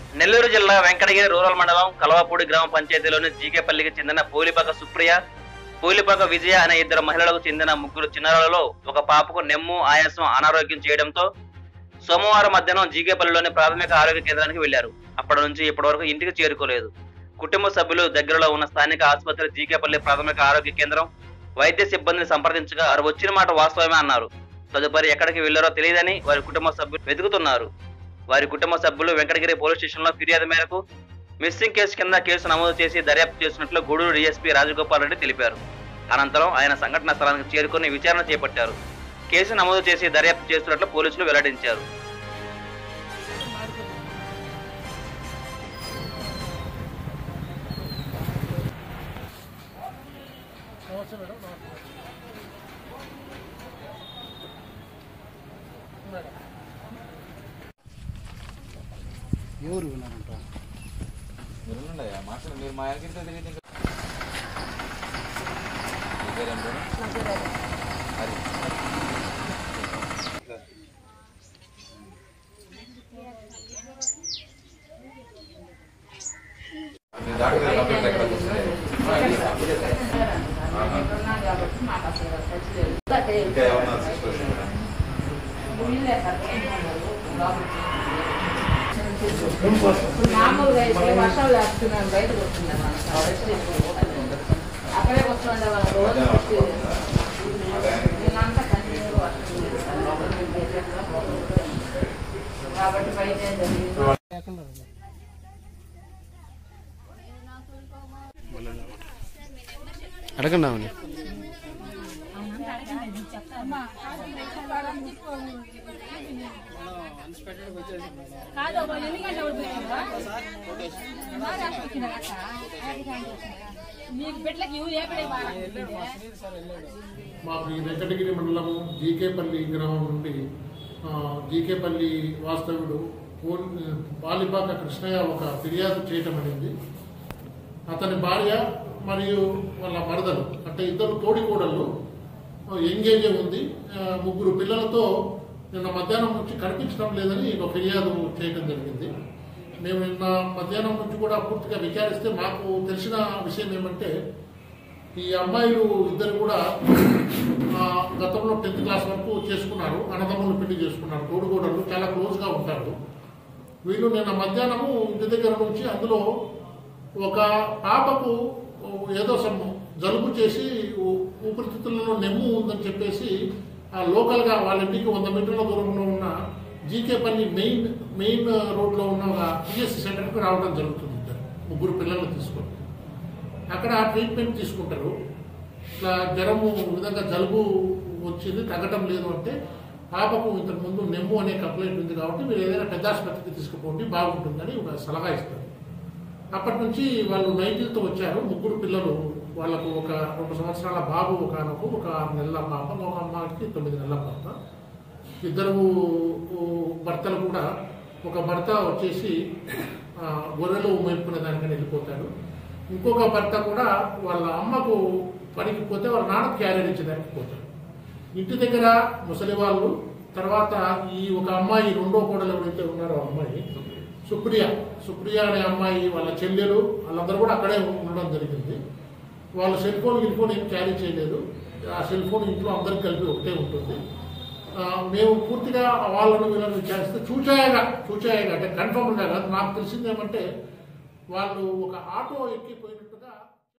నెల్లూరు జిల్లా వెంకటగిరి రూరల్ మండలం కలవపూడి గ్రామ పంచాయతీలోని జీకేపల్లికి చెందిన పూలిపాక సుప్రియ పూలిపాక విజయ అనే ఇద్దరు మహిళలకు చెందిన ముగ్గురు చిన్నారులలో ఒక పాపకు నెమ్ము ఆయాసం అనారోగ్యం చేయడంతో సోమవారం మధ్యాహ్నం జీకేపల్లిలోని ప్రాథమిక ఆరోగ్య కేంద్రానికి వెళ్లారు అప్పటి నుంచి ఇప్పటి వరకు ఇంటికి చేరుకోలేదు కుటుంబ సభ్యులు దగ్గరలో ఉన్న స్థానిక ఆసుపత్రి జీకేపల్లి ప్రాథమిక ఆరోగ్య కేంద్రం వైద్య సిబ్బందిని సంప్రదించగా వారు వచ్చిన మాట వాస్తవమే అన్నారు తదుపరి ఎక్కడికి వెళ్లారో తెలియదని వారి కుటుంబ సభ్యులు వెతుకుతున్నారు వారి కుటుంబ సభ్యులు వెంకటగిరి పోలీస్ స్టేషన్ లో ఫిర్యాదు మేరకు మిస్సింగ్ కేసు కింద కేసు నమోదు చేసి దర్యాప్తు చేసినట్లు గూడూరు డీఎస్పీ రాజగోపాల్ రెడ్డి తెలిపారు అనంతరం ఆయన సంఘటన స్థలానికి చేరుకుని విచారణ చేపట్టారు కేసు నమోదు చేసి దర్యాప్తు చేస్తున్నట్లు పోలీసులు వెల్లడించారు ఎవరు విన్నారంట మీరున్నాయా మాట్లాడు మీరు మా ఆయనకి తెలియదు ఇంకా మీ పేరేం పేరు? హరి. మీ డాక్టర్ గారు కంప్లైంట్ ఎక్కడ వస్తుంది? ఇంకా ఏమన్నా సిస్టర్స్ మామూలుగా అయితే వర్షాలు లేస్తున్నాం బయటకు వస్తున్నాం అక్కడే వస్తుండే వాళ్ళ రోజు వీళ్ళంతా కంటిన్యూ వర్షం కాబట్టి బయట ఏం జరిగింది అడగండి ఆమెని మీకు బిడ్డలకి ఇవి ఏ బిడ్డ బాగా మాకు ఈ వెంకటగిరి మండలం జీకేపల్లి గ్రామం నుండి ఆ, జీకేపల్లి వాస్తవ్యుడు పోల్ బాలిపాక కృష్ణయ్య ఒక ఫిర్యాదు చేయటం అనేది అతని భార్య మరియు వాళ్ళ మరదలు అంటే ఇద్దరు తోడికోడళ్ళు ఎంగేజ్ ఉంది ఆ, ముగ్గురు పిల్లలతో నిన్న మధ్యాహ్నం నుంచి కనిపించడం లేదని ఒక ఫిర్యాదు చేయడం జరిగింది మేము నిన్న మధ్యాహ్నం నుంచి కూడా పూర్తిగా విచారిస్తే మాకు తెలిసిన విషయం ఏమంటే ఈ అమ్మాయిలు ఇద్దరు కూడా ఆ, గతంలో టెన్త్ క్లాస్ వరకు చేసుకున్నారు అన్నదమ్ములు పెళ్లి చేసుకున్నారు తోడుగోడలు చాలా క్లోజ్గా ఉంటారు వీళ్ళు నిన్న మధ్యాహ్నము ఇంటి దగ్గర నుంచి అందులో ఒక పాపకు ఏదో సమ్ జలుబు చేసి ఊ- ఊపిరితిత్తులలో నెమ్ము ఉందని చెప్పేసి ఆ లోకల్గా వాళ్ళ ఇంటికి వంద మీటర్ల దూరంలో ఉన్న జీకేపల్లి మెయిన్ మెయిన్ రోడ్లో ఉన్న ఒక పిఎస్సి సెంటర్కి రావడం జరుగుతుంది ఇద్దరు ముగ్గురు పిల్లల్ని తీసుకొని అక్కడ ట్రీట్మెంట్ తీసుకుంటారు ఇట్లా జ్వరము ఈ విధంగా జలుబు వచ్చింది తగ్గటం లేదు అంటే పాపకు ఇంతకు ముందు నెమ్ము అనే కంప్లైంట్ ఉంది కాబట్టి మీరు ఏదైనా పెద్ద ఆసుపత్రికి తీసుకుపోండి బాగుంటుందని ఒక సలహా ఇస్తారు అప్పటి నుంచి వాళ్ళు నైన్టీన్తో వచ్చారు ముగ్గురు పిల్లలు వాళ్ళకు ఒక రెండు సంవత్సరాల బాబు ఒక ఆమెకు ఒక ఆరు నెలల పాప ఒక అమ్మాయికి తొమ్మిది నెలల పాప ఇద్దరు భర్తలు కూడా ఒక భర్త వచ్చేసి ఆ, గొర్రెలు మేపుకునే దానికని వెళ్ళిపోతాడు ఇంకొక భర్త కూడా వాళ్ళ అమ్మకు పనికి పోతే వాళ్ళ నాన్న క్యారియర్ ఇచ్చేదానికి పోతాడు ఇంటి దగ్గర ముసలి వాళ్ళు తర్వాత ఈ ఒక అమ్మాయి రెండో కోడలు ఎవరైతే ఉన్నారో ఆ అమ్మాయి సుప్రియ సుప్రియ అనే అమ్మాయి వాళ్ళ చెల్లెలు వాళ్ళందరూ కూడా అక్కడే ఉండడం జరిగింది వాళ్ళ సెల్ ఫోన్ గిల్ ఫోన్ ఏం క్యారీ చేయలేదు ఆ సెల్ ఫోన్ ఇంట్లో అందరికి కలిపి ఒకటే ఉంటుంది ఆ, మేము పూర్తిగా వాళ్ళను వీళ్ళని విచారిస్తే చూచాయగా చూచాయగా అంటే కన్ఫర్మ్గా కాదు నాకు తెలిసింది ఏమంటే వాళ్ళు ఒక ఆటో ఎక్కిపోయినట్టుగా